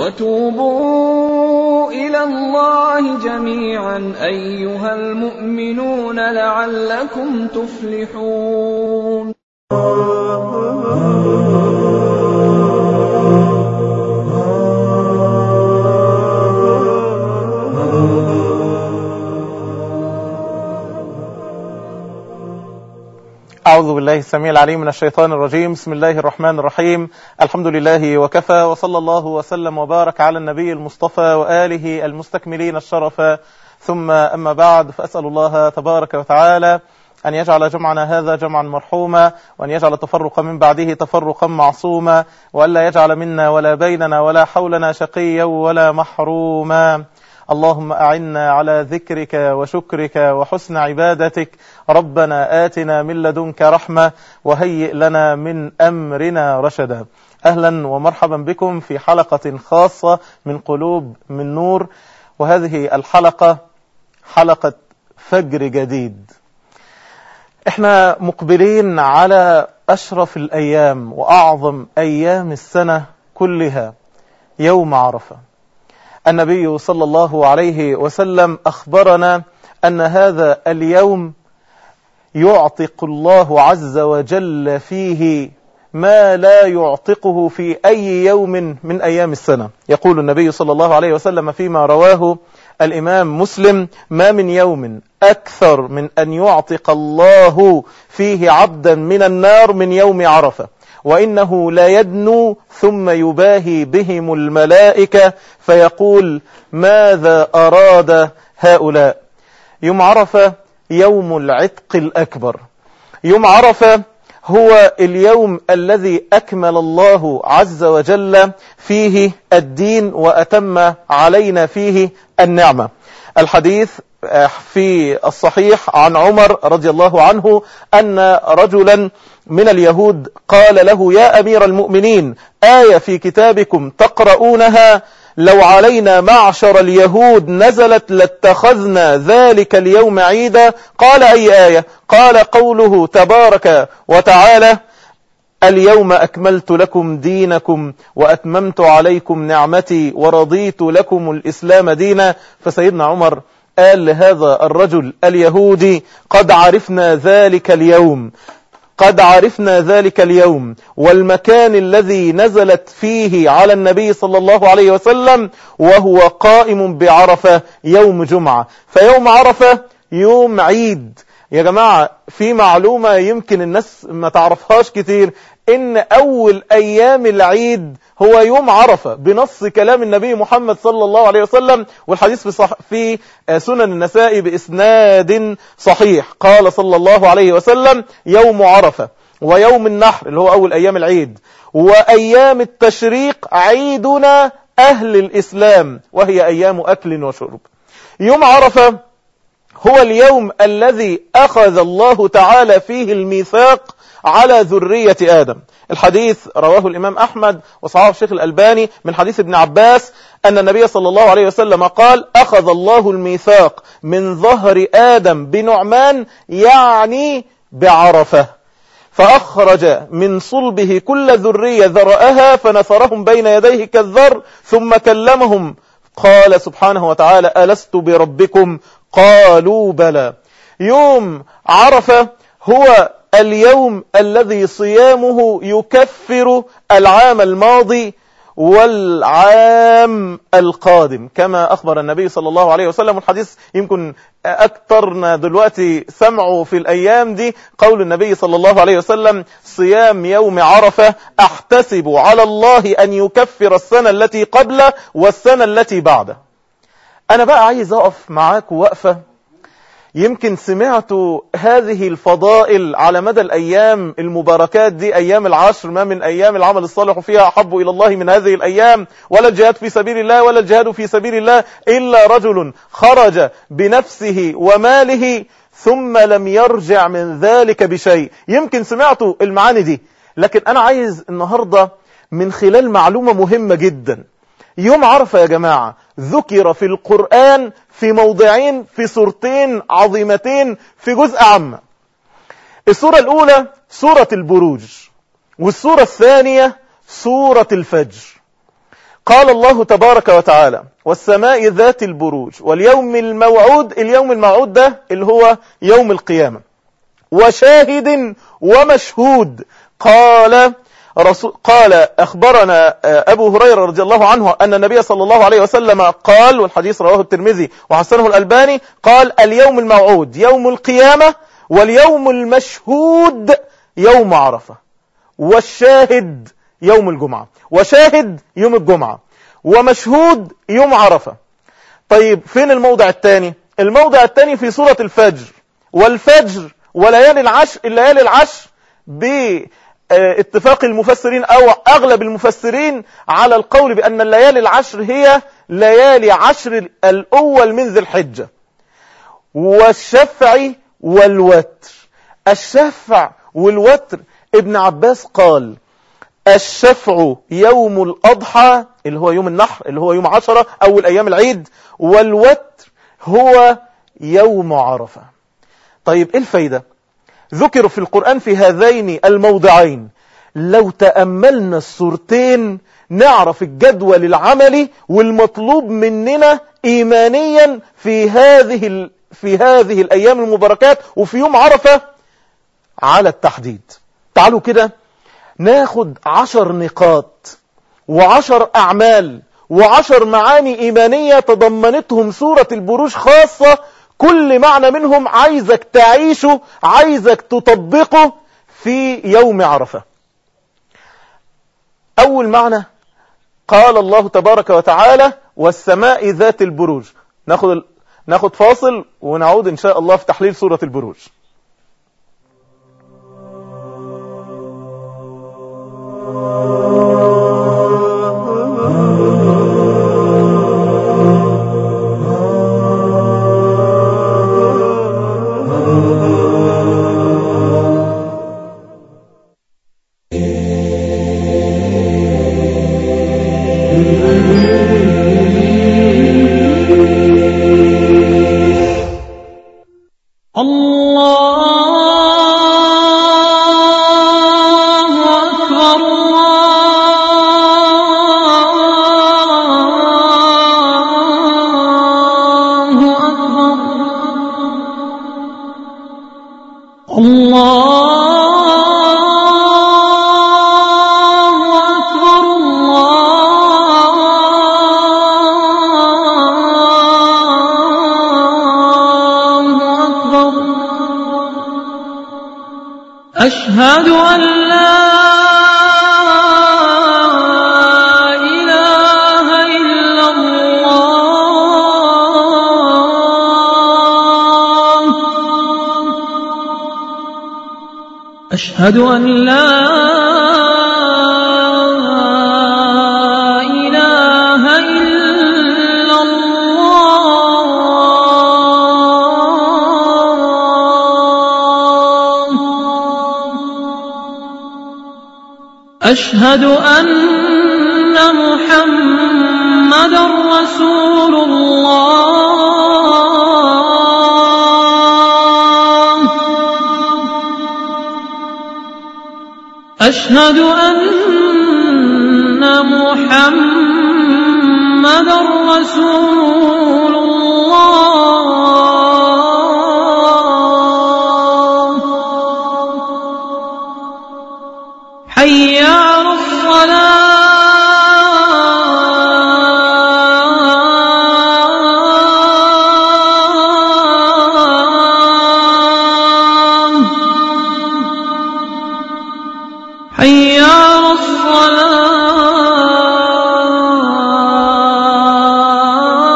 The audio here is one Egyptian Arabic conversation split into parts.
وتوبوا إلى الله جميعا أيها المؤمنون لعلكم تفلحون أعوذ بالله السميع العليم من الشيطان الرجيم بسم الله الرحمن الرحيم الحمد لله وكفى وصلى الله وسلم وبارك على النبي المصطفى وآله المستكملين الشرف ثم أما بعد فأسأل الله تبارك وتعالى أن يجعل جمعنا هذا جمعا مرحوما وأن يجعل التفرق من بعده تفرقا معصوما وألا يجعل منا ولا بيننا ولا حولنا شقيا ولا محروما اللهم أعنا على ذكرك وشكرك وحسن عبادتك ربنا آتنا من لدنك رحمة وهيئ لنا من أمرنا رشدا أهلا ومرحبا بكم في حلقة خاصة من قلوب من نور وهذه الحلقة حلقة فجر جديد احنا مقبلين على أشرف الأيام وأعظم أيام السنة كلها يوم عرفة النبي صلى الله عليه وسلم أخبرنا أن هذا اليوم يعتق الله عز وجل فيه ما لا يعتقه في أي يوم من أيام السنة يقول النبي صلى الله عليه وسلم فيما رواه الإمام مسلم ما من يوم أكثر من أن يعتق الله فيه عبدا من النار من يوم عرفة وإنه لا يدنو ثم يباهي بهم الملائكة فيقول ماذا أراد هؤلاء يوم عرفة يوم العتق الأكبر يوم عرفة هو اليوم الذي أكمل الله عز وجل فيه الدين وأتم علينا فيه النعمة الحديث في الصحيح عن عمر رضي الله عنه أن رجلا من اليهود قال له يا أمير المؤمنين آية في كتابكم تقرؤونها لو علينا معشر اليهود نزلت لاتخذنا ذلك اليوم عيدا قال أي آية قال قوله تبارك وتعالى اليوم أكملت لكم دينكم وأتممت عليكم نعمتي ورضيت لكم الإسلام دينا فسيدنا عمر قال لهذا الرجل اليهودي قد عرفنا ذلك اليوم قد عرفنا ذلك اليوم والمكان الذي نزلت فيه على النبي صلى الله عليه وسلم وهو قائم بعرفة يوم جمعة فيوم عرفة يوم عيد يا جماعة في معلومة يمكن الناس ما تعرفهاش كتير ان اول ايام العيد هو يوم عرفة بنص كلام النبي محمد صلى الله عليه وسلم والحديث في, صح في سنن النساء بإسناد صحيح قال صلى الله عليه وسلم يوم عرفة ويوم النحر اللي هو أول أيام العيد وأيام التشريق عيدنا أهل الإسلام وهي أيام أكل وشرب يوم عرفة هو اليوم الذي أخذ الله تعالى فيه الميثاق على ذرية آدم الحديث رواه الإمام أحمد وصحابه الشيخ الألباني من حديث ابن عباس أن النبي صلى الله عليه وسلم قال أخذ الله الميثاق من ظهر آدم بنعمان يعني بعرفة فأخرج من صلبه كل ذرية ذرأها فنثرهم بين يديه كالذر ثم كلمهم قال سبحانه وتعالى ألست بربكم قالوا بلى يوم عرفة هو اليوم الذي صيامه يكفر العام الماضي والعام القادم كما أخبر النبي صلى الله عليه وسلم الحديث يمكن أكثرنا دلوقتي سمعوا في الأيام دي قول النبي صلى الله عليه وسلم صيام يوم عرفة أحتسب على الله أن يكفر السنة التي قبله والسنة التي بعده أنا بقى عايز أقف معاك وقفة يمكن سمعتوا هذه الفضائل على مدى الأيام المباركات دي أيام العشر ما من أيام العمل الصالح فيها أحب إلى الله من هذه الأيام ولا الجهاد في سبيل الله ولا الجهاد في سبيل الله إلا رجل خرج بنفسه وماله ثم لم يرجع من ذلك بشيء يمكن سمعتوا المعاني دي لكن أنا عايز النهاردة من خلال معلومة مهمة جدا يوم عرفة يا جماعة ذكر في القرآن في موضعين في سورتين عظيمتين في جزء عامة السورة الأولى سورة البروج والسورة الثانية سورة الفجر قال الله تبارك وتعالى والسماء ذات البروج واليوم الموعود اليوم الموعود ده اللي هو يوم القيامة وشاهد ومشهود قال رسول قال أخبرنا أبو هريرة رضي الله عنه أن النبي صلى الله عليه وسلم قال والحديث رواه الترمذي وحسنه الألباني قال اليوم الموعود يوم القيامة واليوم المشهود يوم عرفة والشاهد يوم الجمعة وشاهد يوم الجمعة ومشهود يوم عرفة طيب فين الموضع الثاني الموضع الثاني في سورة الفجر والفجر وليالي العشر الليالي العشر باتفاق المفسرين او اغلب المفسرين على القول بان الليالي العشر هي ليالي عشر الاول من ذي الحجة والشفع والوتر الشفع والوتر ابن عباس قال الشفع يوم الأضحى اللي هو يوم النحر اللي هو يوم عشرة أول أيام العيد والوتر هو يوم عرفة طيب إيه الفايدة ذكر في القرآن في هذين الموضعين لو تأملنا الصورتين نعرف الجدول العملي والمطلوب مننا إيمانيا في هذه في هذه الأيام المباركات وفي يوم عرفة على التحديد تعالوا كده ناخد عشر نقاط وعشر أعمال وعشر معاني إيمانية تضمنتهم سورة البروج خاصة كل معنى منهم عايزك تعيشه عايزك تطبقه في يوم عرفة أول معنى قال الله تبارك وتعالى والسماء ذات البروج ناخد ناخد فاصل ونعود إن شاء الله في تحليل سورة البروج أشهد أن لا إله إلا الله أشهد أن لا إله إلا الله أشهد أن محمد رسول الله أشهد أن محمد رسول الله حي على الصلاة حي على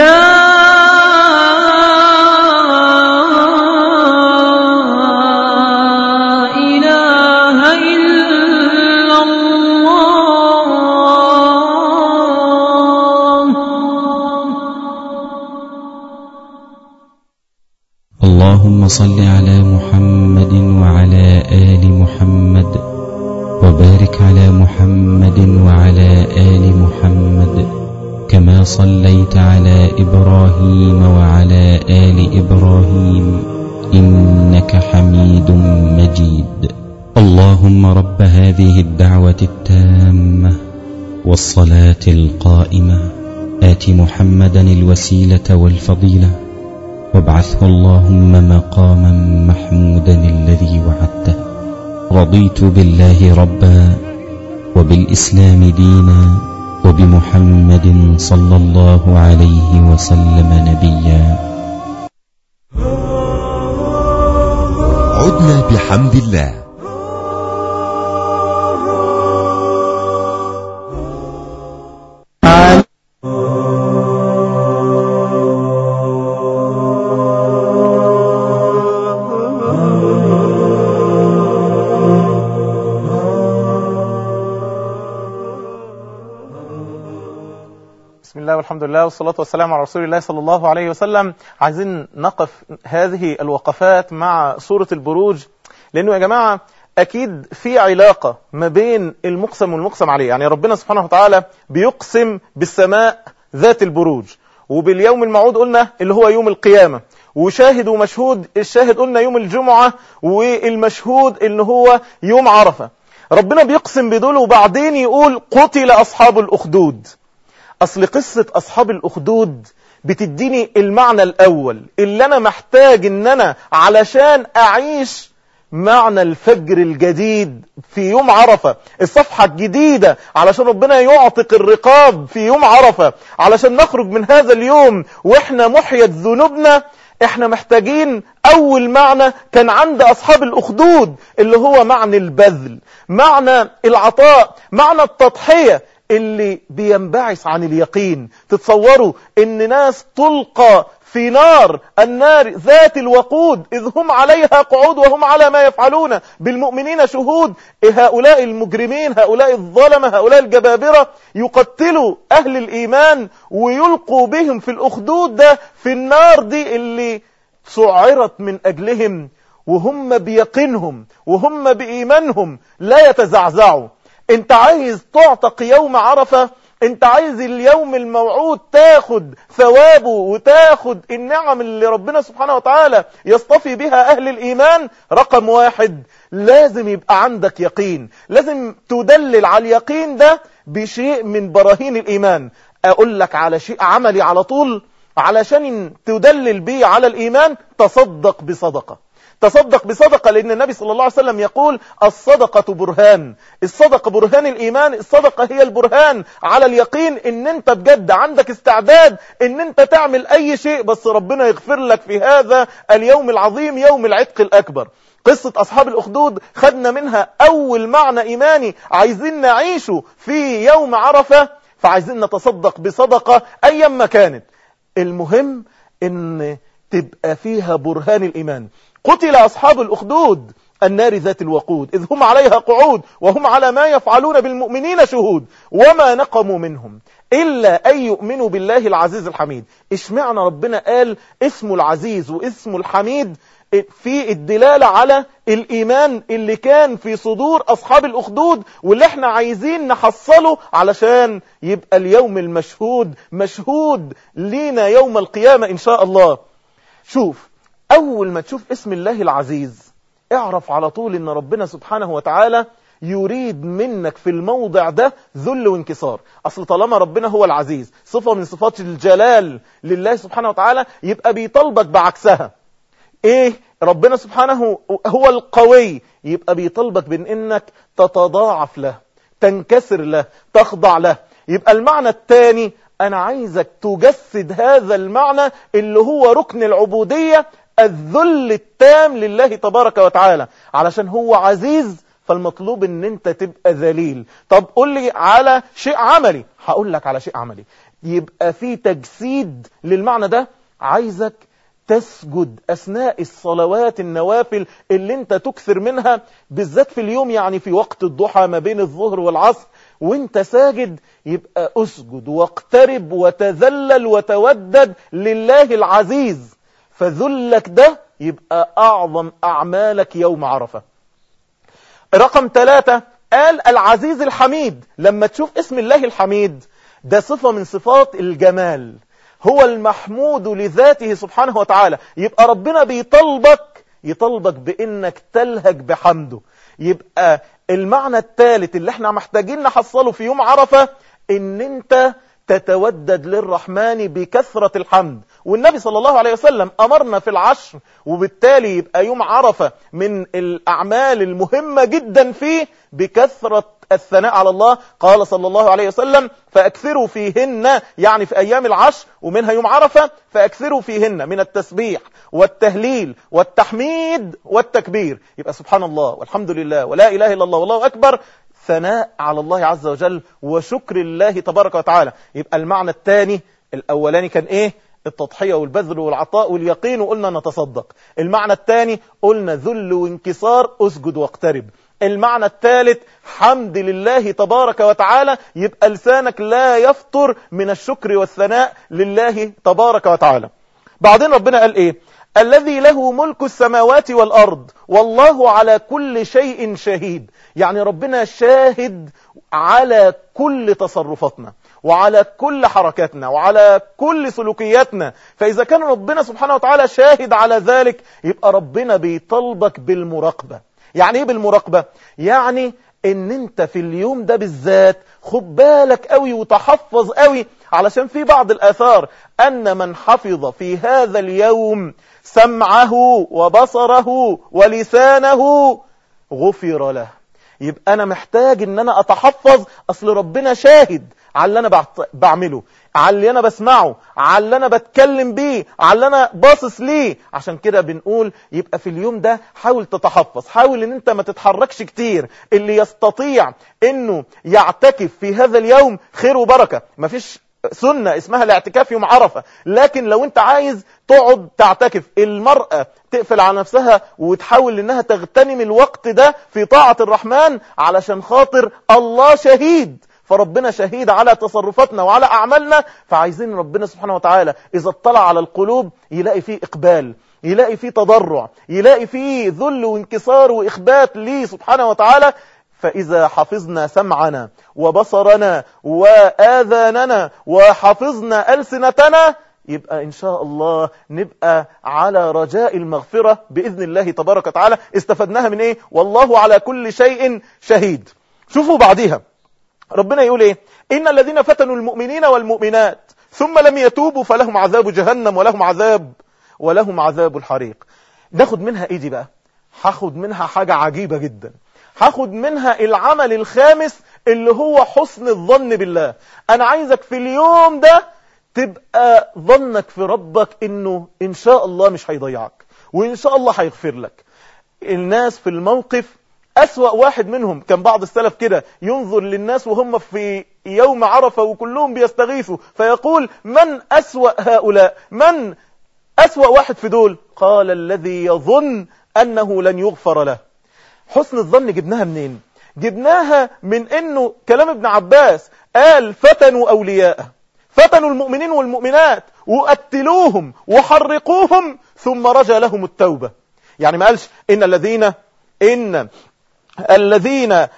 إله إلا الله اللهم صل على محمد وعلى آل محمد وبارك على محمد وعلى آل محمد كما صليت على إبراهيم وعلى آل إبراهيم إنك حميد مجيد اللهم رب هذه الدعوة التامة والصلاة القائمة آت محمدا الوسيلة والفضيلة وابعثه اللهم مقاما محمودا الذي وعدته رضيت بالله ربا وبالإسلام دينا وبمحمد صلى الله عليه وسلم نبيا عدنا بحمد الله بسم الله والحمد لله والصلاة والسلام على رسول الله صلى الله عليه وسلم عايزين نقف هذه الوقفات مع سورة البروج لأنه يا جماعة أكيد في علاقة ما بين المقسم والمقسم عليه يعني ربنا سبحانه وتعالى بيقسم بالسماء ذات البروج وباليوم الموعود قلنا اللي هو يوم القيامة وشاهد ومشهود الشاهد قلنا يوم الجمعة والمشهود اللي هو يوم عرفة ربنا بيقسم بدول وبعدين يقول قتل أصحاب الأخدود أصل قصة أصحاب الأخدود بتديني المعنى الأول اللي أنا محتاج إن أنا علشان أعيش معنى الفجر الجديد في يوم عرفة الصفحة الجديدة علشان ربنا يعتق الرقاب في يوم عرفة علشان نخرج من هذا اليوم وإحنا محيت ذنوبنا احنا محتاجين اول معنى كان عند اصحاب الاخدود اللي هو معنى البذل معنى العطاء معنى التضحية اللي بينبعث عن اليقين تتصوروا ان ناس تلقى في نار النار ذات الوقود إذ هم عليها قعود وهم على ما يفعلون بالمؤمنين شهود هؤلاء المجرمين هؤلاء الظلمة هؤلاء الجبابرة يقتلوا أهل الإيمان ويلقوا بهم في الأخدود ده في النار دي اللي سعرت من أجلهم وهم بيقينهم وهم بإيمانهم لا يتزعزعوا انت عايز تعتق يوم عرفة انت عايز اليوم الموعود تاخد ثوابه وتاخد النعم اللي ربنا سبحانه وتعالى يصطفي بها اهل الايمان رقم واحد لازم يبقى عندك يقين لازم تدلل على اليقين ده بشيء من براهين الايمان اقول لك على شيء عملي على طول علشان تدلل بيه على الايمان تصدق بصدقه تصدق بصدقة لأن النبي صلى الله عليه وسلم يقول الصدقة برهان الصدقة برهان الإيمان الصدقة هي البرهان على اليقين ان انت بجد عندك استعداد ان انت تعمل اي شيء بس ربنا يغفر لك في هذا اليوم العظيم يوم العتق الأكبر قصة أصحاب الأخدود خدنا منها أول معنى إيماني عايزين نعيشه في يوم عرفة فعايزين نتصدق بصدقة أيام ما كانت المهم ان تبقى فيها برهان الإيمان قتل أصحاب الأخدود النار ذات الوقود إذ هم عليها قعود وهم على ما يفعلون بالمؤمنين شهود وما نقموا منهم إلا أن يؤمنوا بالله العزيز الحميد اشمعنى ربنا قال اسمه العزيز واسمه الحميد في الدلالة على الإيمان اللي كان في صدور أصحاب الأخدود واللي احنا عايزين نحصله علشان يبقى اليوم المشهود مشهود لينا يوم القيامة إن شاء الله شوف أول ما تشوف اسم الله العزيز اعرف على طول ان ربنا سبحانه وتعالى يريد منك في الموضع ده ذل وانكسار اصل طالما ربنا هو العزيز صفة من صفات الجلال لله سبحانه وتعالى يبقى بيطلبك بعكسها ايه ربنا سبحانه هو القوي يبقى بيطلبك بان انك تتضاعف له تنكسر له تخضع له يبقى المعنى الثاني انا عايزك تجسد هذا المعنى اللي هو ركن العبودية الذل التام لله تبارك وتعالى علشان هو عزيز فالمطلوب ان انت تبقى ذليل طب قول لي على شيء عملي هقول لك على شيء عملي يبقى في تجسيد للمعنى ده عايزك تسجد أثناء الصلوات النوافل اللي انت تكثر منها بالذات في اليوم يعني في وقت الضحى ما بين الظهر والعصر وانت ساجد يبقى اسجد واقترب وتذلل وتودد لله العزيز فذلك ده يبقى أعظم أعمالك يوم عرفة رقم ثلاثة قال العزيز الحميد لما تشوف اسم الله الحميد ده صفة من صفات الجمال هو المحمود لذاته سبحانه وتعالى يبقى ربنا بيطلبك يطلبك بانك تلهج بحمده يبقى المعنى الثالث اللي احنا محتاجين نحصله في يوم عرفة ان انت تتودد للرحمن بكثرة الحمد والنبي صلى الله عليه وسلم أمرنا في العشر وبالتالي يبقى يوم عرفة من الأعمال المهمة جدا فيه بكثرة الثناء على الله قال صلى الله عليه وسلم فأكثروا فيهن يعني في أيام العشر ومنها يوم عرفة فأكثروا فيهن من التسبيح والتهليل والتحميد والتكبير يبقى سبحان الله والحمد لله ولا إله إلا الله والله أكبر ثناء على الله عز وجل وشكر الله تبارك وتعالى يبقى المعنى الثاني الأولاني كان إيه التضحية والبذل والعطاء واليقين وقلنا نتصدق المعنى الثاني قلنا ذل وانكسار اسجد واقترب المعنى الثالث حمد لله تبارك وتعالى يبقى لسانك لا يفطر من الشكر والثناء لله تبارك وتعالى بعدين ربنا قال ايه الذي له ملك السماوات والأرض والله على كل شيء شهيد يعني ربنا شاهد على كل تصرفاتنا وعلى كل حركاتنا وعلى كل سلوكياتنا فإذا كان ربنا سبحانه وتعالى شاهد على ذلك يبقى ربنا بيطلبك بالمراقبة يعني ايه بالمراقبة يعني ان انت في اليوم ده بالذات خد بالك قوي وتحفظ قوي علشان في بعض الآثار أن من حفظ في هذا اليوم سمعه وبصره ولسانه غفر له يبقى أنا محتاج أن أنا أتحفظ أصل ربنا شاهد على اللي أنا بعمله على اللي أنا بسمعه على اللي أنا بتكلم بيه على اللي أنا باصص ليه عشان كده بنقول يبقى في اليوم ده حاول تتحفظ حاول أن أنت ما تتحركش كتير اللي يستطيع أنه يعتكف في هذا اليوم خير وبركة مفيش سنة اسمها الاعتكاف يوم عرفة لكن لو انت عايز تقعد تعتكف المرأة تقفل على نفسها وتحاول انها تغتنم الوقت ده في طاعة الرحمن علشان خاطر الله شهيد فربنا شهيد على تصرفاتنا وعلى أعمالنا فعايزين ربنا سبحانه وتعالى إذا اطلع على القلوب يلاقي فيه إقبال يلاقي فيه تضرع يلاقي فيه ذل وانكسار وإخبات ليه سبحانه وتعالى فإذا حفظنا سمعنا وبصرنا وآذاننا وحفظنا ألسنتنا يبقى إن شاء الله نبقى على رجاء المغفرة بإذن الله تبارك وتعالى استفدناها من إيه والله على كل شيء شهيد شوفوا بعدها ربنا يقول إيه إن الذين فتنوا المؤمنين والمؤمنات ثم لم يتوبوا فلهم عذاب جهنم ولهم عذاب ولهم عذاب الحريق ناخد منها إيه دي بقى هاخد منها حاجة عجيبة جدا هاخد منها العمل الخامس اللي هو حسن الظن بالله انا عايزك في اليوم ده تبقى ظنك في ربك انه ان شاء الله مش هيضيعك وان شاء الله هيغفر لك الناس في الموقف أسوأ واحد منهم كان بعض السلف كده ينظر للناس وهم في يوم عرفة وكلهم بيستغيثوا فيقول من أسوأ هؤلاء من أسوأ واحد في دول قال الذي يظن أنه لن يغفر له حسن الظن جبناها منين جبناها من انه كلام ابن عباس قال فتنوا اولياءه فتنوا المؤمنين والمؤمنات وقتلوهم وحرقوهم ثم رجى لهم التوبة يعني ما قالش ان الذين ان الذين آآ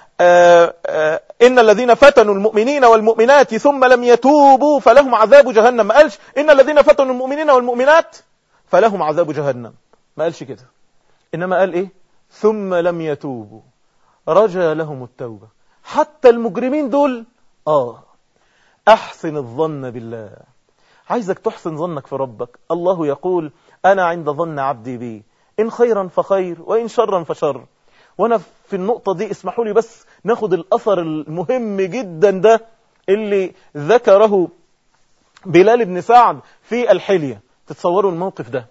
آآ إن الذين فتنوا المؤمنين والمؤمنات ثم لم يتوبوا فلهم عذاب جهنم ما قالش إن الذين فتنوا المؤمنين والمؤمنات فلهم عذاب جهنم ما قالش كده إنما قال إيه ثم لم يتوبوا رجى لهم التوبة حتى المجرمين دول آه أحسن الظن بالله عايزك تحسن ظنك في ربك الله يقول أنا عند ظن عبدي بي إن خيرا فخير وإن شرا فشر وأنا في النقطة دي اسمحوا لي بس ناخد الأثر المهم جدا ده اللي ذكره بلال بن سعد في الحلية تتصوروا الموقف ده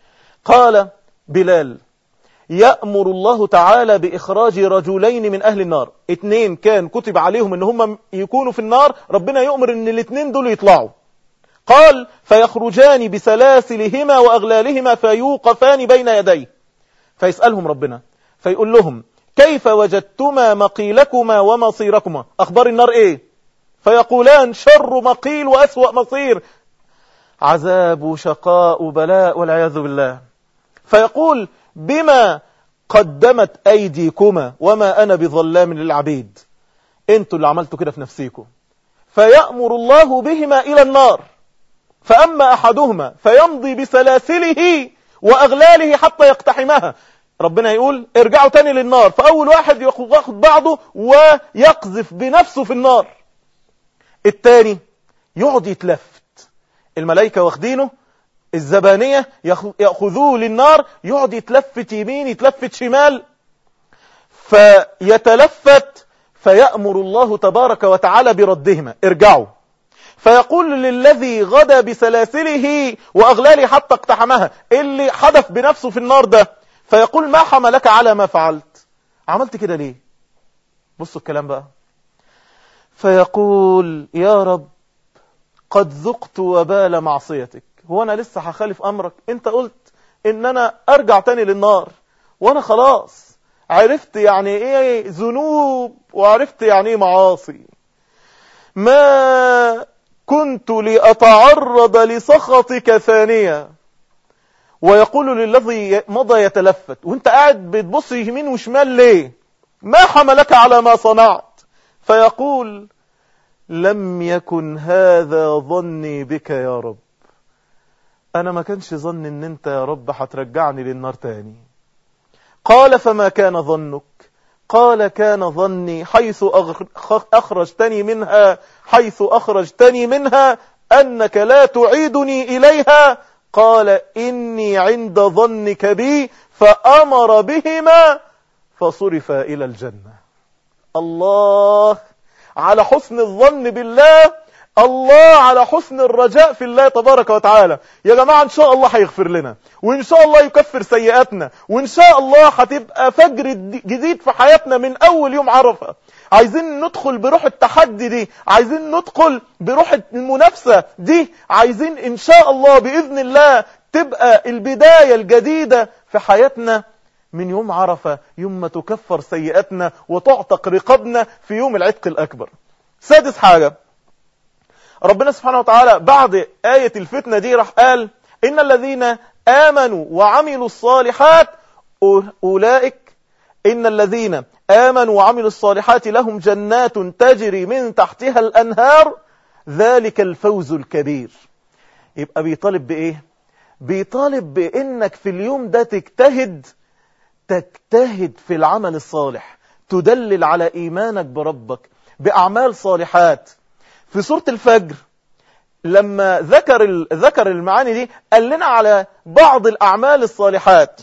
قال بلال يأمر الله تعالى بإخراج رجلين من أهل النار اتنين كان كتب عليهم ان هم يكونوا في النار ربنا يؤمر ان الاتنين دول يطلعوا قال فيخرجان بسلاسلهما وأغلالهما فيوقفان بين يديه فيسألهم ربنا فيقول لهم كيف وجدتما مقيلكما ومصيركما أخبار النار إيه فيقولان شر مقيل وأسوأ مصير عذاب شقاء بلاء والعياذ بالله فيقول بما قدمت أيديكما وما أنا بظلام للعبيد انتوا اللي عملتوا كده في نفسيكم فيأمر الله بهما إلى النار فأما أحدهما فيمضي بسلاسله وأغلاله حتى يقتحمها ربنا يقول ارجعوا تاني للنار فأول واحد ياخد بعضه ويقذف بنفسه في النار التاني يقعد يتلفت الملائكة واخدينه الزبانية يأخذوه للنار يقعد يتلفت يمين يتلفت شمال فيتلفت فيأمر الله تبارك وتعالى بردهما ارجعوا فيقول للذي غدا بسلاسله وأغلاله حتى اقتحمها اللي حدث بنفسه في النار ده فيقول ما حملك على ما فعلت عملت كده ليه بصوا الكلام بقى فيقول يا رب قد ذقت وبال معصيتك هو أنا لسه هخالف أمرك أنت قلت إن أنا أرجع تاني للنار وأنا خلاص عرفت يعني إيه ذنوب وعرفت يعني إيه معاصي ما كنت لأتعرض لسخطك ثانية ويقول للذي مضى يتلفت وانت قاعد بتبص يمين وشمال ليه ما حملك على ما صنعت فيقول لم يكن هذا ظني بك يا رب انا ما كانش ظن ان انت يا رب هترجعني للنار تاني قال فما كان ظنك قال كان ظني حيث أخرجتني منها حيث أخرجتني منها أنك لا تعيدني إليها قال إني عند ظنك بي فأمر بهما فصرف إلى الجنة الله على حسن الظن بالله الله على حسن الرجاء في الله تبارك وتعالى يا جماعة ان شاء الله هيغفر لنا وان شاء الله يكفر سيئاتنا وان شاء الله هتبقى فجر جديد في حياتنا من اول يوم عرفة عايزين ندخل بروح التحدي دي عايزين ندخل بروح المنافسة دي عايزين ان شاء الله بإذن الله تبقى البداية الجديدة في حياتنا من يوم عرفة يوم ما تكفر سيئاتنا وتعتق رقابنا في يوم العتق الأكبر سادس حاجة ربنا سبحانه وتعالى بعد آية الفتنة دي راح قال إن الذين آمنوا وعملوا الصالحات أولئك إن الذين آمنوا وعملوا الصالحات لهم جنات تجري من تحتها الأنهار ذلك الفوز الكبير يبقى بيطالب بإيه بيطالب بإنك في اليوم ده تجتهد تجتهد في العمل الصالح تدلل على إيمانك بربك بأعمال صالحات في سورة الفجر لما ذكر ذكر المعاني دي قال لنا على بعض الأعمال الصالحات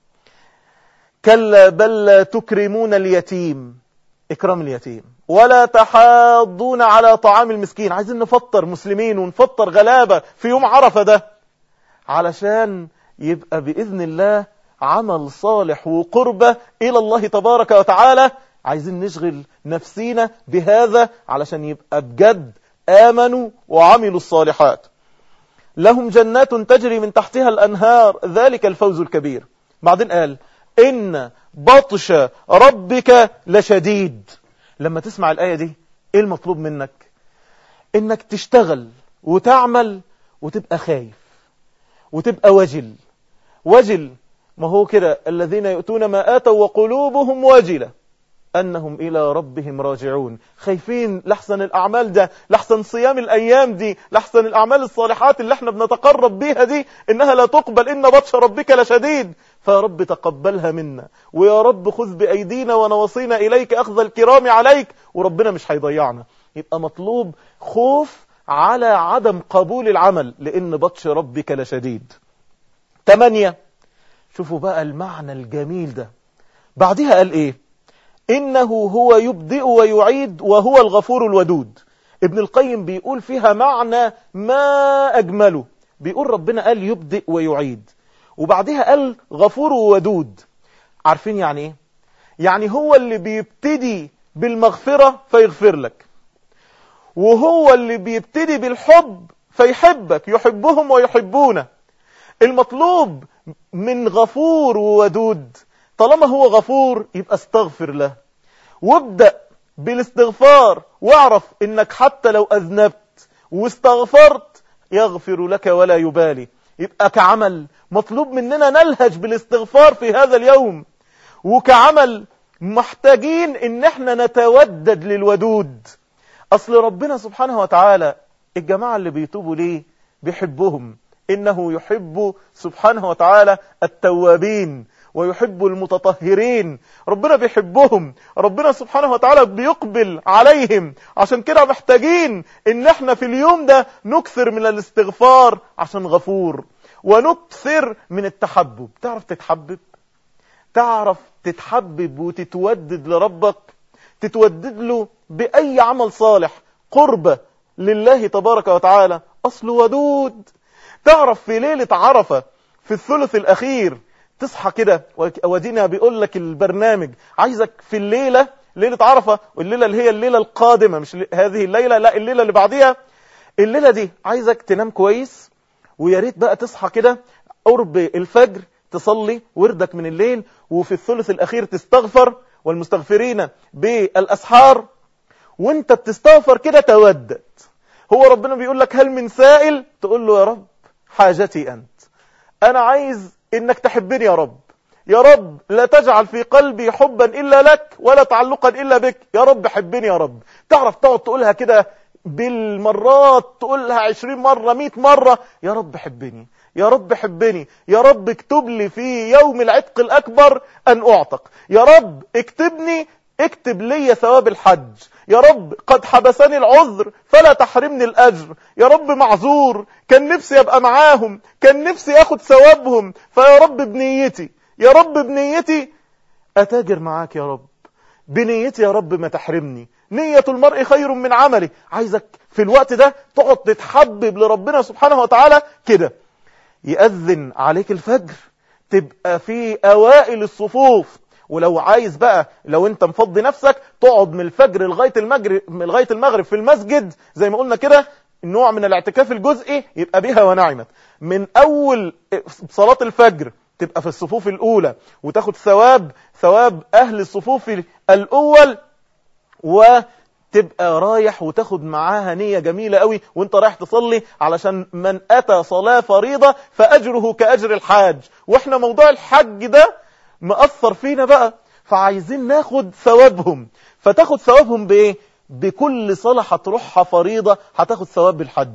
كلا بل تكرمون اليتيم إكرام اليتيم ولا تحاضون على طعام المسكين عايزين نفطر مسلمين ونفطر غلابة في يوم عرفة ده علشان يبقى بإذن الله عمل صالح وقربة إلى الله تبارك وتعالى عايزين نشغل نفسينا بهذا علشان يبقى بجد آمنوا وعملوا الصالحات لهم جنات تجري من تحتها الأنهار ذلك الفوز الكبير بعدين قال إن بطش ربك لشديد لما تسمع الآية دي إيه المطلوب منك إنك تشتغل وتعمل وتبقى خايف وتبقى وجل وجل ما هو كده الذين يؤتون ما آتوا وقلوبهم واجلة أنهم إلى ربهم راجعون خايفين لحسن الأعمال ده لحسن صيام الأيام دي لحسن الأعمال الصالحات اللي احنا بنتقرب بيها دي إنها لا تقبل إن بطش ربك لشديد فيا رب تقبلها منا ويا رب خذ بأيدينا ونوصينا إليك أخذ الكرام عليك وربنا مش هيضيعنا يبقى مطلوب خوف على عدم قبول العمل لأن بطش ربك لشديد تمانية شوفوا بقى المعنى الجميل ده بعدها قال ايه انه هو يبدئ ويعيد وهو الغفور الودود ابن القيم بيقول فيها معنى ما اجمله بيقول ربنا قال يبدئ ويعيد وبعدها قال غفور وودود عارفين يعني ايه يعني هو اللي بيبتدي بالمغفرة فيغفر لك وهو اللي بيبتدي بالحب فيحبك يحبهم ويحبونه المطلوب من غفور وودود طالما هو غفور يبقى استغفر له وابدأ بالاستغفار واعرف انك حتى لو اذنبت واستغفرت يغفر لك ولا يبالي يبقى كعمل مطلوب مننا نلهج بالاستغفار في هذا اليوم وكعمل محتاجين ان احنا نتودد للودود اصل ربنا سبحانه وتعالى الجماعة اللي بيتوبوا ليه بيحبهم انه يحب سبحانه وتعالى التوابين ويحب المتطهرين ربنا بيحبهم ربنا سبحانه وتعالى بيقبل عليهم عشان كده محتاجين ان احنا في اليوم ده نكثر من الاستغفار عشان غفور ونكثر من التحبب تعرف تتحبب تعرف تتحبب وتتودد لربك تتودد له بأي عمل صالح قربة لله تبارك وتعالى أصل ودود تعرف في ليلة عرفة في الثلث الأخير تصحى كده ودينا بيقول لك البرنامج عايزك في الليلة ليلة عرفة والليلة اللي هي الليلة القادمة مش هذه الليلة لا الليلة اللي بعديها الليلة دي عايزك تنام كويس ويا ريت بقى تصحى كده قرب الفجر تصلي وردك من الليل وفي الثلث الأخير تستغفر والمستغفرين بالأسحار وانت بتستغفر كده تودد هو ربنا بيقول لك هل من سائل تقول له يا رب حاجتي أنت أنا عايز إنك تحبني يا رب يا رب لا تجعل في قلبي حبا إلا لك ولا تعلقا إلا بك يا رب حبني يا رب تعرف تقعد تقولها كده بالمرات تقولها عشرين مرة مئة مرة يا رب حبني يا رب حبني يا رب اكتب لي في يوم العتق الأكبر أن أعتق يا رب اكتبني اكتب لي ثواب الحج يا رب قد حبسني العذر فلا تحرمني الأجر يا رب معذور كان نفسي أبقى معاهم كان نفسي أخد ثوابهم فيا رب بنيتي يا رب بنيتي أتاجر معاك يا رب بنيتي يا رب ما تحرمني نية المرء خير من عمله عايزك في الوقت ده تقعد تتحبب لربنا سبحانه وتعالى كده يأذن عليك الفجر تبقى في أوائل الصفوف ولو عايز بقى لو انت مفضي نفسك تقعد من الفجر لغايه المغرب من لغايه المغرب في المسجد زي ما قلنا كده نوع من الاعتكاف الجزئي يبقى بها ونعمت من اول صلاه الفجر تبقى في الصفوف الاولى وتاخد ثواب ثواب اهل الصفوف الاول وتبقى رايح وتاخد معاها نية جميلة قوي وانت رايح تصلي علشان من اتى صلاة فريضة فاجره كاجر الحاج واحنا موضوع الحج ده مأثر فينا بقى فعايزين ناخد ثوابهم فتاخد ثوابهم بايه بكل صلاة هتروحها فريضة هتاخد ثواب الحج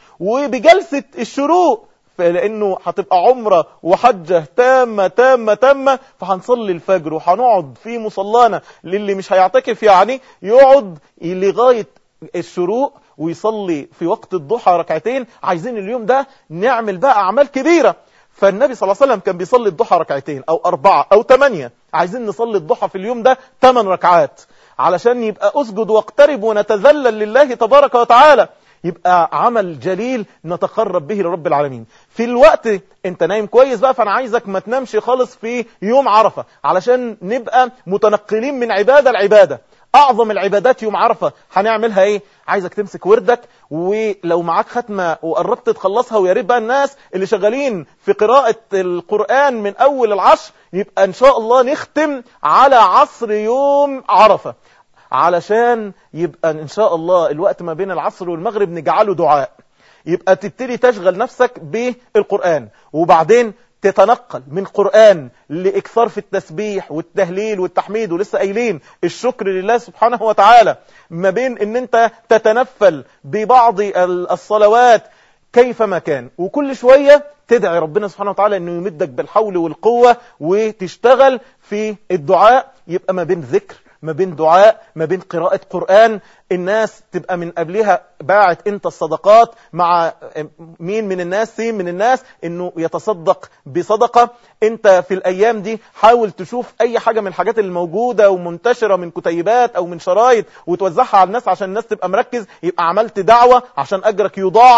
وبجلسة الشروق لانه هتبقى عمرة وحجة تامة تامة تامة فهنصلي الفجر وهنقعد في مصلانا للي مش هيعتكف يعني يقعد لغاية الشروق ويصلي في وقت الضحى ركعتين عايزين اليوم ده نعمل بقى اعمال كبيرة فالنبي صلى الله عليه وسلم كان بيصلي الضحى ركعتين او اربعة او ثمانية عايزين نصلي الضحى في اليوم ده ثمان ركعات علشان يبقى اسجد واقترب ونتذلل لله تبارك وتعالى يبقى عمل جليل نتقرب به لرب العالمين في الوقت انت نايم كويس بقى فانا عايزك ما تنامش خالص في يوم عرفة علشان نبقى متنقلين من عبادة لعبادة اعظم العبادات يوم عرفة هنعملها ايه عايزك تمسك وردك ولو معاك ختمة وقربت تخلصها ويا ريت بقى الناس اللي شغالين في قراءة القرآن من اول العشر يبقى ان شاء الله نختم على عصر يوم عرفة علشان يبقى ان شاء الله الوقت ما بين العصر والمغرب نجعله دعاء يبقى تبتدي تشغل نفسك بالقرآن وبعدين تتنقل من قرآن لإكثار في التسبيح والتهليل والتحميد ولسه قايلين الشكر لله سبحانه وتعالى ما بين ان انت تتنفل ببعض الصلوات كيفما كان وكل شوية تدعي ربنا سبحانه وتعالى انه يمدك بالحول والقوة وتشتغل في الدعاء يبقى ما بين ذكر ما بين دعاء ما بين قراءة قرآن الناس تبقى من قبلها باعت انت الصدقات مع مين من الناس سين من الناس انه يتصدق بصدقة انت في الايام دي حاول تشوف اي حاجة من الحاجات الموجودة ومنتشرة من كتيبات او من شرايط وتوزعها على الناس عشان الناس تبقى مركز يبقى عملت دعوة عشان اجرك يضاعف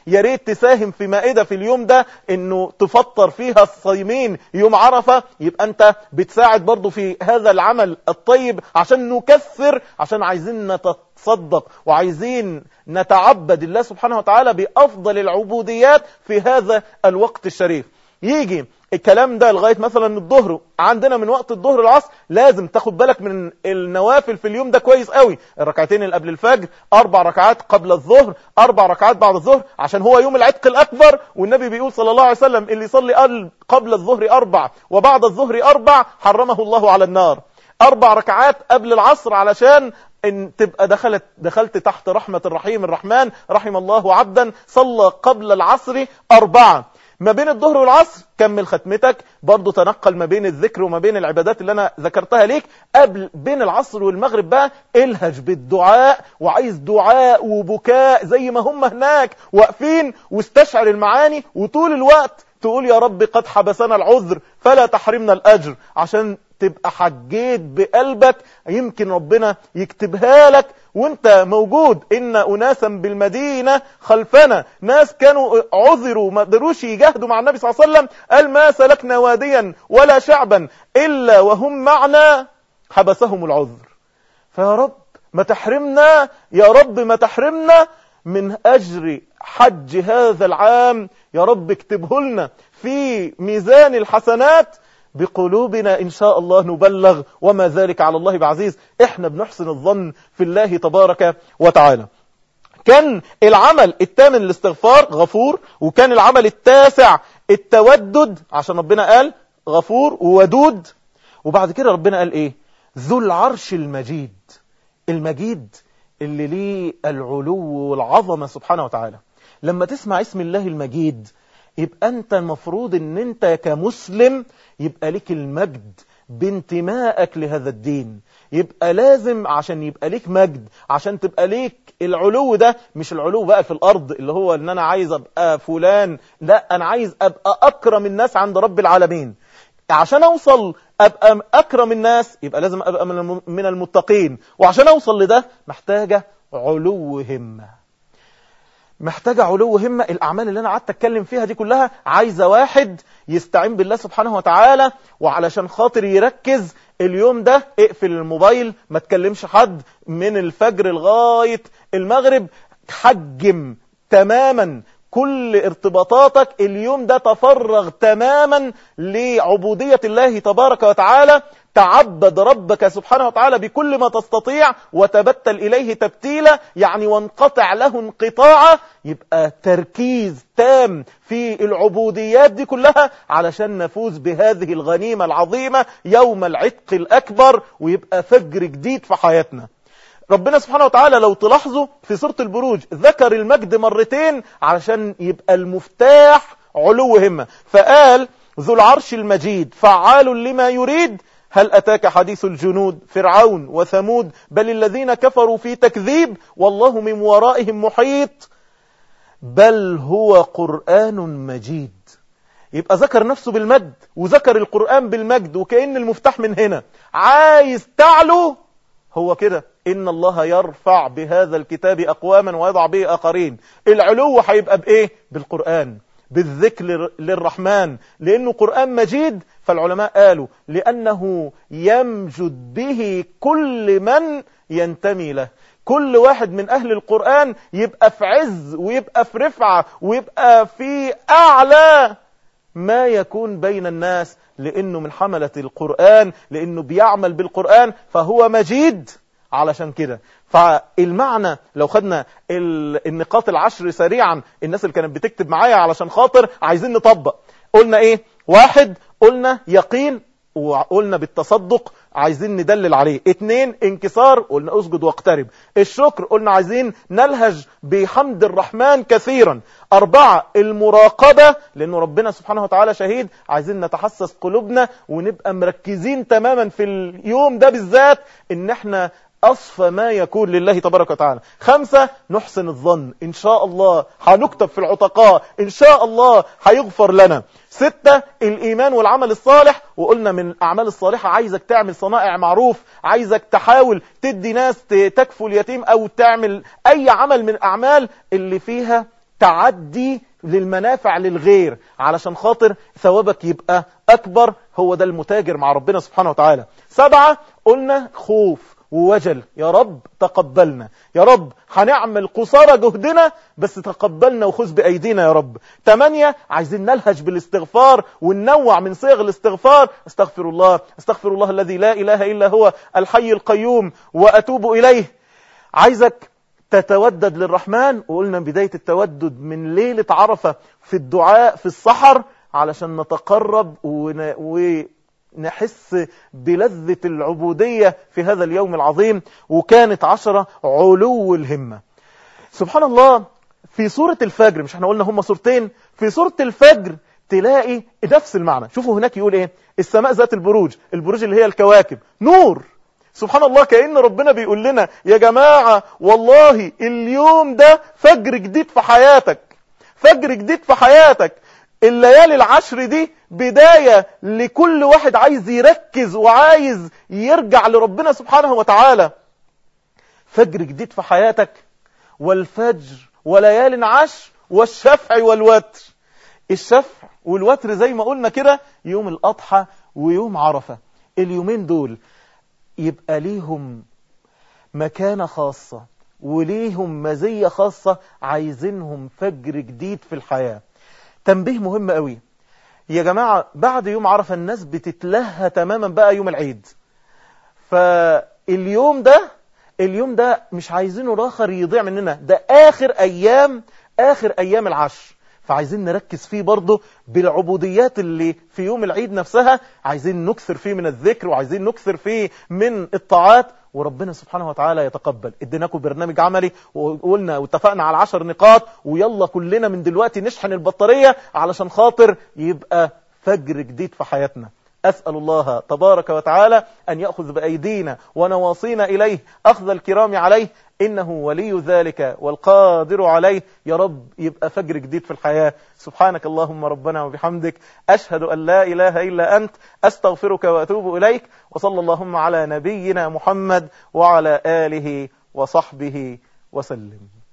يا ريت تساهم في مائدة في اليوم ده انه تفطر فيها الصايمين يوم عرفة يبقى انت بتساعد برضو في هذا العمل الطيب عشان نكثر عشان عايزين نتصدق وعايزين نتعبد الله سبحانه وتعالى بأفضل العبوديات في هذا الوقت الشريف يجي الكلام ده لغاية مثلا الظهر عندنا من وقت الظهر العصر لازم تاخد بالك من النوافل في اليوم ده كويس قوي الركعتين اللي قبل الفجر اربع ركعات قبل الظهر اربع ركعات بعد الظهر عشان هو يوم العتق الاكبر والنبي بيقول صلى الله عليه وسلم اللي يصلي قبل الظهر اربع وبعد الظهر اربع حرمه الله على النار اربع ركعات قبل العصر علشان ان تبقى دخلت دخلت تحت رحمة الرحيم الرحمن رحم الله عبدا صلى قبل العصر اربعة ما بين الظهر والعصر كمل ختمتك برضو تنقل ما بين الذكر وما بين العبادات اللي انا ذكرتها ليك قبل بين العصر والمغرب بقى الهج بالدعاء وعايز دعاء وبكاء زي ما هم هناك واقفين واستشعر المعاني وطول الوقت تقول يا رب قد حبسنا العذر فلا تحرمنا الأجر عشان تبقى حجيت بقلبك يمكن ربنا يكتبها لك وانت موجود ان اناسا بالمدينة خلفنا ناس كانوا عذروا ما قدروش يجاهدوا مع النبي صلى الله عليه وسلم قال ما سلكنا واديا ولا شعبا الا وهم معنا حبسهم العذر فيا رب ما تحرمنا يا رب ما تحرمنا من اجر حج هذا العام يا رب اكتبه لنا في ميزان الحسنات بقلوبنا إن شاء الله نبلغ وما ذلك على الله بعزيز احنا بنحسن الظن في الله تبارك وتعالى كان العمل الثامن الاستغفار غفور وكان العمل التاسع التودد عشان ربنا قال غفور وودود وبعد كده ربنا قال ايه ذو العرش المجيد المجيد اللي ليه العلو والعظمة سبحانه وتعالى لما تسمع اسم الله المجيد يبقى انت المفروض ان انت كمسلم يبقى ليك المجد بانتمائك لهذا الدين يبقى لازم عشان يبقى ليك مجد عشان تبقى ليك العلو ده مش العلو بقى في الارض اللي هو ان انا عايز ابقى فلان لا انا عايز ابقى اكرم الناس عند رب العالمين عشان اوصل ابقى اكرم الناس يبقى لازم ابقى من المتقين وعشان اوصل لده محتاجة علو همة محتاجة علو همة الأعمال اللي أنا قعدت أتكلم فيها دي كلها عايزة واحد يستعين بالله سبحانه وتعالى وعلشان خاطر يركز اليوم ده اقفل الموبايل ما تكلمش حد من الفجر لغاية المغرب حجم تماما كل ارتباطاتك اليوم ده تفرغ تماما لعبودية الله تبارك وتعالى تعبد ربك سبحانه وتعالى بكل ما تستطيع وتبتل إليه تبتيلا يعني وانقطع له انقطاعا يبقى تركيز تام في العبوديات دي كلها علشان نفوز بهذه الغنيمة العظيمة يوم العتق الأكبر ويبقى فجر جديد في حياتنا ربنا سبحانه وتعالى لو تلاحظوا في سورة البروج ذكر المجد مرتين علشان يبقى المفتاح علو همة فقال ذو العرش المجيد فعال لما يريد هل أتاك حديث الجنود فرعون وثمود بل الذين كفروا في تكذيب والله من ورائهم محيط بل هو قرآن مجيد يبقى ذكر نفسه بالمجد وذكر القرآن بالمجد وكأن المفتاح من هنا عايز تعلو هو كده إن الله يرفع بهذا الكتاب أقواما ويضع به آخرين العلو هيبقى بإيه بالقرآن بالذكر للرحمن لأنه قرآن مجيد فالعلماء قالوا لأنه يمجد به كل من ينتمي له كل واحد من أهل القرآن يبقى في عز ويبقى في رفعة ويبقى في أعلى ما يكون بين الناس لأنه من حملة القرآن لأنه بيعمل بالقرآن فهو مجيد علشان كده فالمعنى لو خدنا النقاط العشر سريعا الناس اللي كانت بتكتب معايا علشان خاطر عايزين نطبق قلنا ايه واحد قلنا يقين وقلنا بالتصدق عايزين ندلل عليه اتنين انكسار قلنا اسجد واقترب الشكر قلنا عايزين نلهج بحمد الرحمن كثيرا اربعة المراقبة لانه ربنا سبحانه وتعالى شهيد عايزين نتحسس قلوبنا ونبقى مركزين تماما في اليوم ده بالذات ان احنا أصفى ما يكون لله تبارك وتعالى خمسة نحسن الظن إن شاء الله هنكتب في العتقاء إن شاء الله هيغفر لنا ستة الإيمان والعمل الصالح وقلنا من الأعمال الصالحة عايزك تعمل صنائع معروف عايزك تحاول تدي ناس تكفوا اليتيم أو تعمل أي عمل من الأعمال اللي فيها تعدي للمنافع للغير علشان خاطر ثوابك يبقى أكبر هو ده المتاجر مع ربنا سبحانه وتعالى سبعة قلنا خوف ووجل يا رب تقبلنا يا رب هنعمل قصارى جهدنا بس تقبلنا وخذ بأيدينا يا رب تمانية عايزين نلهج بالاستغفار وننوع من صيغ الاستغفار استغفر الله استغفر الله الذي لا إله إلا هو الحي القيوم وأتوب إليه عايزك تتودد للرحمن وقلنا بداية التودد من ليلة عرفة في الدعاء في السحر علشان نتقرب ون... ونحس بلذة العبودية في هذا اليوم العظيم وكانت عشرة علو الهمة سبحان الله في سورة الفجر مش احنا قلنا هم سورتين في سورة الفجر تلاقي نفس المعنى شوفوا هناك يقول ايه السماء ذات البروج البروج اللي هي الكواكب نور سبحان الله كأن ربنا بيقول لنا يا جماعة والله اليوم ده فجر جديد في حياتك فجر جديد في حياتك الليالي العشر دي بداية لكل واحد عايز يركز وعايز يرجع لربنا سبحانه وتعالى فجر جديد في حياتك والفجر وليال عشر والشفع والوتر الشفع والوتر زي ما قلنا كده يوم الأضحى ويوم عرفة اليومين دول يبقى ليهم مكانة خاصة وليهم مزية خاصة عايزينهم فجر جديد في الحياة تنبيه مهم قوي يا جماعة بعد يوم عرفة الناس بتتلهى تماما بقى يوم العيد فاليوم ده اليوم ده مش عايزينه راخر يضيع مننا ده آخر أيام آخر أيام العشر فعايزين نركز فيه برضه بالعبوديات اللي في يوم العيد نفسها عايزين نكثر فيه من الذكر وعايزين نكثر فيه من الطاعات وربنا سبحانه وتعالى يتقبل اديناكم برنامج عملي وقلنا واتفقنا على عشر نقاط ويلا كلنا من دلوقتي نشحن البطارية علشان خاطر يبقى فجر جديد في حياتنا أسأل الله تبارك وتعالى أن يأخذ بأيدينا ونواصينا إليه أخذ الكرام عليه إنه ولي ذلك والقادر عليه يا رب يبقى فجر جديد في الحياة سبحانك اللهم ربنا وبحمدك أشهد أن لا إله إلا أنت أستغفرك وأتوب إليك وصلى اللهم على نبينا محمد وعلى آله وصحبه وسلم